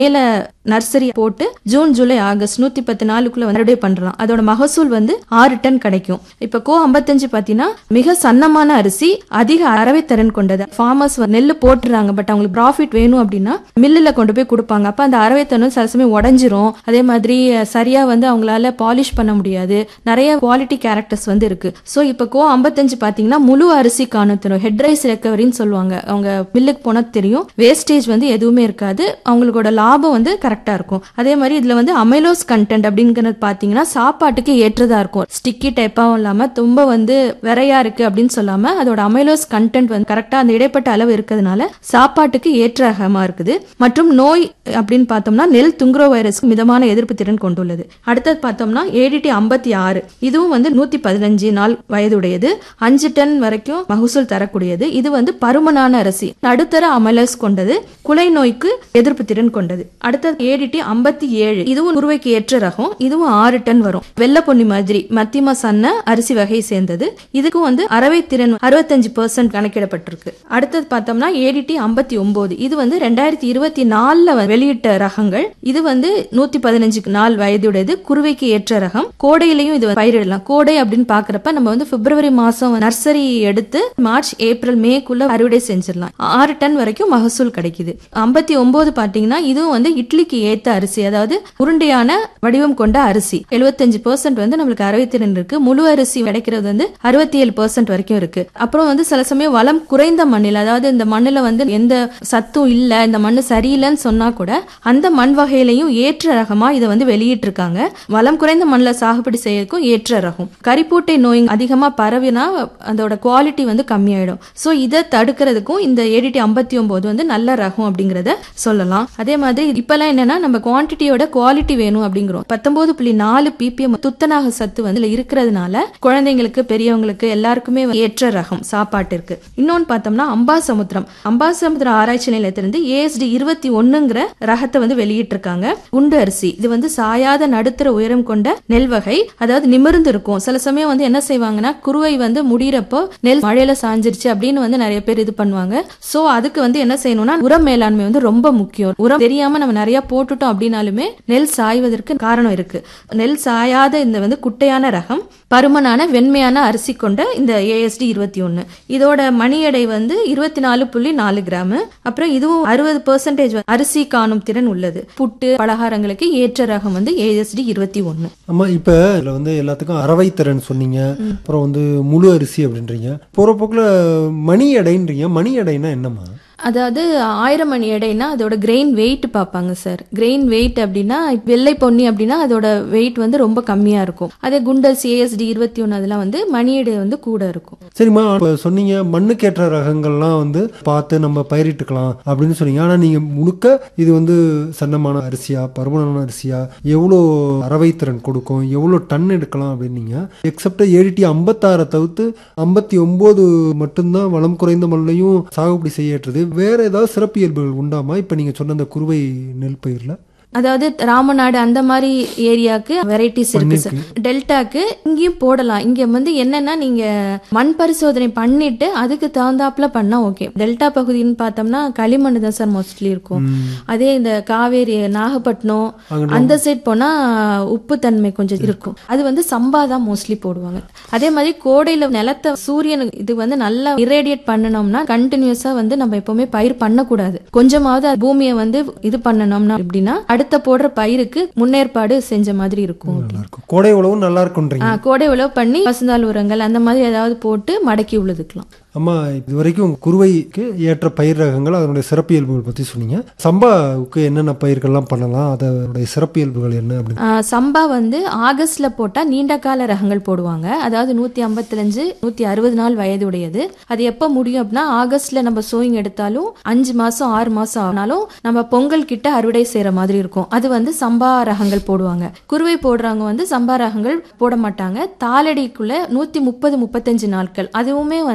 மேல நர்சரி போட்டு June July August நூத்தி பத்து நாளுக்குள்ள வந்து அறுவடை பண்றலாம் அதோட மகசூல் வந்து ஆறு டன் கிடைக்கும் இப்ப கோ ஐம்பத்தஞ்சு பாத்தீங்கன்னா மிக சன்னமான அரிசி அதிக அரவை திறன் கொண்டது ஃபார்மர்ஸ் நெல் போட்டுறாங்க பட் அவங்களுக்கு ப்ராஃபிட் வேணும் அப்படின்னா மில்லுல கொண்டு போய் கொடுப்பாங்க அப்ப அந்த அரவை திறன் சில சமயம் உடஞ்சிரும் அதே மாதிரி அஹ், சரியா வந்து அவங்களால பாலிஷ் பண்ண முடியாது நிறைய குவாலிட்டி கேரக்டர்ஸ் வந்து இருக்கு சோ இப்ப கோ ஐம்பத்தஞ்சு பாத்தீங்கன்னா முழு அரிசி காணும் தரும் ஹெட் ரைஸ் ரெக்கவரின்னு சொல்லுவாங்க அவங்க மில்லுக்கு போனா தெரியும் வேஸ்டேஜ் வந்து எதுவுமே இருக்காது அவங்களோட லாபம் வந்து கரெக்டா இருக்கும் அதே மாதிரி இதுல வந்து அமைலோஸ் கண்டென்ட் அப்படிங்கிறது பாத்தீங்கன்னா சாப்பாட்டுக்கு ஏற்றதா இருக்கும் ஸ்டிக்கி டைப்பாவும் இல்லாம ரொம்ப வந்து விரையா இருக்கு அப்படின்னு சொல்லாம அதோட அமைலோஸ் கண்டென்ட் வந்து கரெக்டா அந்த இடைப்பட்ட அளவு இருக்கிறதுனால சாப்பாட்டுக்கு ஏற்ற ரகமா இருக்குது மற்றும் நோய் அப்படின்னு பார்த்தோம்னா நெல் துங்குரோ வைரஸ்க்கு மிதமான எதிர்ப்பு திறன் கொண்டுள்ளது அடுத்தது பார்த்தோம்னா ஏடிடி ஐம்பத்தி ஆறு இதுவும் வந்து நூத்தி பதினஞ்சு நாள் வயதுடையது அஞ்சு டன் வரைக்கும் மகசூல் தரக்கூடியது இது வந்து பருமனான அரிசி நடுத்தர அமலஸ் கொண்டது குலை நோய்க்கு எதிர்ப்பு திறன் கொண்டது அடுத்தது ஏடிடி ஐம்பத்தி ஏழு இதுவும் குருவைக்கு ஏற்ற ரகம் இதுவும் ஆறு டன் வரும் வெள்ளை பொன்னி மாதிரி மத்தியம சன்ன அரிசி வகையை சேர்ந்தது இதுக்கும் வந்து அரவை திறன் அறுபத்தஞ்சு பெர்சென்ட் கணக்கிடப்பட்டிருக்கு அடுத்தது பார்த்தோம்னா ஏடிடி ஐம்பத்தி ஒன்பது இது வந்து ரெண்டாயிரத்தி இருபத்தி நாலுல வெளியிட்ட ரகங்கள் இது வந்து நூத்தி பதினஞ்சு நாள் வயதுடையது குருவைக்கு ஏற்ற ரகம் கோடையிலையும் இது பயிரிடலாம் கோடை அப்படின்னு பாக்குறப்ப நம்ம வந்து பிப்ரவரி மாசம் நர்சரி எடுத்து மார்ச் ஏப்ரல் மேக்குள்ள அறுவடை செஞ்சிடலாம் ஆறு டன் வரைக்கும் மகசூல் கிடைக்குது ஐம்பத்தி ஒன்பது பாத்தீங்கன்னா இதுவும் வந்து இட்லிக்கு ஏத்த அரிசி அதாவது உருண்டையான வடிவம் கொண்ட அரிசி எழுபத்தஞ்சு பெர்சென்ட் வந்து நம்மளுக்கு அறுபத்திரெண்டு இருக்கு முழு அரிசி கிடைக்கிறது வந்து அறுபத்தி ஏழு பெர்சென்ட் வரைக்கும் இருக்கு அப்புறம் வந்து சில சமயம் வளம் குறைந்த மண்ணில் அதாவது இந்த மண்ணுல வந்து எந்த சத்தும் இல்ல இந்த மண்ணு சரியில்லைன்னு சொன்னா கூட அந்த மண் வகையிலையும் ஏற்ற ரகமா இதை வந்து வெளியிட்டிருக்காங்க வளம் குறைந்த மண்ணில் சாகுபடி செய்யறதுக்கும் ஏற்ற ரகம் கரிப்பூட்டை நோய் அதிகமா பரவினா அதோட குவாலிட்டி வந்து கம்மியாயிடும் ஸோ இதை தடுக்கிறதுக்கும் இந்த ஏடிடி ஐம்பத்தி ஒன்பது வந்து நல்ல ரகம் அப்படிங்கறத சொல்லலாம் அதே மாதிரி இப்பெல்லாம் என்னன்னா நம்ம குவான்டிட்டியோட குவாலிட்டி வேணும் அப்படிங்கிறோம் பத்தொன்பது புள்ளி நாலு பிபிஎம் துத்தநாக சத்து வந்து இதுல இருக்கிறதுனால குழந்தைங்களுக்கு பெரியவங்களுக்கு எல்லாருக்குமே ஏற்ற ரகம் சாப்பாட்டிற்கு இன்னொன்னு பார்த்தோம்னா அம்பாசமுத்திரம் அம்பாசமுத்திரம் ஆராய்ச்சி நிலையத்திலிருந்து ஏஎஸ்டி இருபத்தி ஒண்ணுங்கிற ரகத்தை வந்து வெளியிட்டிருக்காங்க குண்டு அரிசி இது வந்து சாயாத நடுத்தர உயரம் கொண்ட நெல் வகை அதாவது நிமிர்ந்து இருக்கும் சில சமயம் வந்து என்ன செய்வாங்கன்னா குருவை வந்து முடியிறப்போ நெல் மழையில சாஞ்சிருச்சு அப்படின்னு வந்து நிறைய பேர் இது பண்ணுவாங்க சோ அதுக்கு வந்து என்ன செய்யணும்னா உரம் மேலாண்மை வந்து ரொம்ப முக்கியம் உரம் தெரியாம நம்ம நிறைய போட்டுட்டோம் அப்படின்னாலுமே நெல் சாய்வதற்கு காரணம் இருக்கு நெல் சாயாத இந்த வந்து குட்டையான ரகம் பருமனான வெண்மையான அரிசி கொண்ட இந்த ஏஎஸ்டி இருபத்தி ஒன்னு இதோட மணி எடை வந்து இருபத்தி நாலு புள்ளி நாலு கிராம் அப்புறம் இதுவும் அறுபது பெர்சன்டேஜ் அரிசி காணும் திறன் உள்ளது புட்டு பலகாரங்களுக்கு ஏற்ற ரகம் வந்து ஏஎஸ்டி இருபத்தி ஒன்னு ஆமா இப்ப இதுல வந்து எல்லாத்துக்கும் அரவை திறன் சொன்னீங்க அப்புறம் வந்து முழு அரிசி அப்படின்றீங்க போற போக்குல மணி எடைன்றீங்க மணி எடைனா என்னம்மா அதாவது ஆயிரம் மணி எடைனா அதோட கிரெயின் வெயிட் பார்ப்பாங்க சார் கிரெயின் வெயிட் அப்படின்னா வெள்ளை பொன்னி அப்படின்னா அதோட வெயிட் வந்து ரொம்ப கம்மியா இருக்கும் அதே குண்டஸ் ஏஎஸ்டி இருபத்தி ஒன்று அதெல்லாம் வந்து மணி எடை வந்து கூட இருக்கும் சரிம்மா இப்ப சொன்னீங்க மண்ணுக்கேற்ற ரகங்கள்லாம் வந்து பார்த்து நம்ம பயிரிட்டுக்கலாம் அப்படின்னு சொன்னீங்க ஆனா நீங்க முழுக்க இது வந்து சன்னமான அரிசியா பருமனான அரிசியா எவ்வளோ அரவை திறன் கொடுக்கும் எவ்வளோ டன் எடுக்கலாம் அப்படின்னீங்க எக்ஸப்ட் ஏடிடி ஐம்பத்தாறை தவிர்த்து ஐம்பத்தி ஒன்பது மட்டும்தான் வளம் குறைந்த மண்ணையும் சாகுபடி செய்யறது வேற ஏதாவது சிறப்பியல்புகள் உண்டாமா இப்ப நீங்க சொன்ன அந்த குறுவை நெல் பயிர்ல அதாவது ராமநாடு அந்த மாதிரி ஏரியாக்கு வெரைட்டிஸ் இருக்கு சார் டெல்டாக்கு இங்கேயும் போடலாம் இங்க வந்து என்னன்னா நீங்க மண் பரிசோதனை பண்ணிட்டு அதுக்கு தகுந்தாப்புல பண்ணா ஓகே டெல்டா பகுதின்னு பார்த்தோம்னா களிமண் தான் சார் மோஸ்ட்லி இருக்கும் அதே இந்த காவேரி நாகப்பட்டினம் அந்த சைட் போனா உப்பு தன்மை கொஞ்சம் இருக்கும் அது வந்து சம்பா தான் மோஸ்ட்லி போடுவாங்க அதே மாதிரி கோடையில நிலத்தை சூரியன் இது வந்து நல்லா இரேடியேட் பண்ணணும்னா கண்டினியூஸா வந்து நம்ம எப்பவுமே பயிர் பண்ணக்கூடாது கொஞ்சமாவது அது பூமியை வந்து இது பண்ணணும்னா எப்படின்னா அடுத்த போடுற பயிருக்கு முன்னேற்பாடு செஞ்ச மாதிரி இருக்கும் நல்லா இருக்கும் கோடை உழவும் நல்லா இருக்கும்ன்றீங்க ஆ, கோடை உழவு பண்ணி பசுந்தாள் உரங்கள் அந்த மாதிரி ஏதாவது போட்டு மடக்கி உழுதுக்கலாம் அம்மா இது வரைக்கும் குறுவைக்கு ஏற்ற பயிர் ரகங்கள் அதனுடைய சிறப்பியல்புகள் பற்றி சொன்னீங்க சம்பாவுக்கு என்னென்ன பயிர்கள்லாம் பண்ணலாம் அதனுடைய சிறப்பியல்புகள் என்ன அப்படின்னு ஆ, சம்பா வந்து ஆகஸ்ட்ல போட்டா நீண்ட கால ரகங்கள் போடுவாங்க அதாவது நூத்தி ஐம்பத்தஞ்சு நூத்தி அறுபது நாள் வயது உடையது அது எப்ப முடியும் அப்படின்னா ஆகஸ்ட்ல நம்ம சோயிங் எடுத்தாலும் அஞ்சு மாசம் ஆறு மாசம் ஆனாலும் நம்ம பொங்கல் கிட்ட அறுவடை செய்யற மாதிரி இருக்கும் அது வந்து சம்பா ரகங்கள் போடுவாங்க குருவை போடுறவங்க வந்து சம்பா ரகங்கள் போட மாட்டாங்க தாளடிக்குள்ள நூத்தி முப்பது முப்பத்தஞ்சு நாட்கள் அதுவுமே வந்து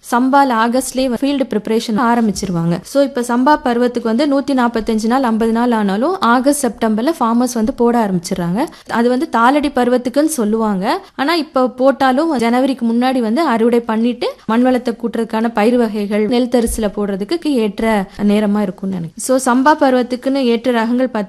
சம்பால ஆகஸ்ட்லயே ஃபீல்டு ப்ரிப்பரேஷன் ஆரம்பிச்சிருவாங்க ஸோ இப்போ சம்பா பருவத்துக்கு வந்து நூத்தி நாற்பத்தஞ்சு நாள் ஐம்பது நாள் ஆனாலும் ஆகஸ்ட் செப்டம்பர்ல ஃபார்மர்ஸ் வந்து போட ஆரம்பிச்சிடுறாங்க அது வந்து தாளடி பருவத்துக்குன்னு சொல்லுவாங்க ஆனா இப்போ போட்டாலும் ஜனவரிக்கு முன்னாடி வந்து அறுவடை பண்ணிட்டு மண் வளத்தை கூட்டுறதுக்கான பயிர் வகைகள் நெல் தரிசுல போடுறதுக்கு ஏற்ற நேரமா இருக்கும்னு நினைக்கிறேன் ஸோ சம்பா பருவத்துக்குன்னு ஏற்ற ரகங்கள்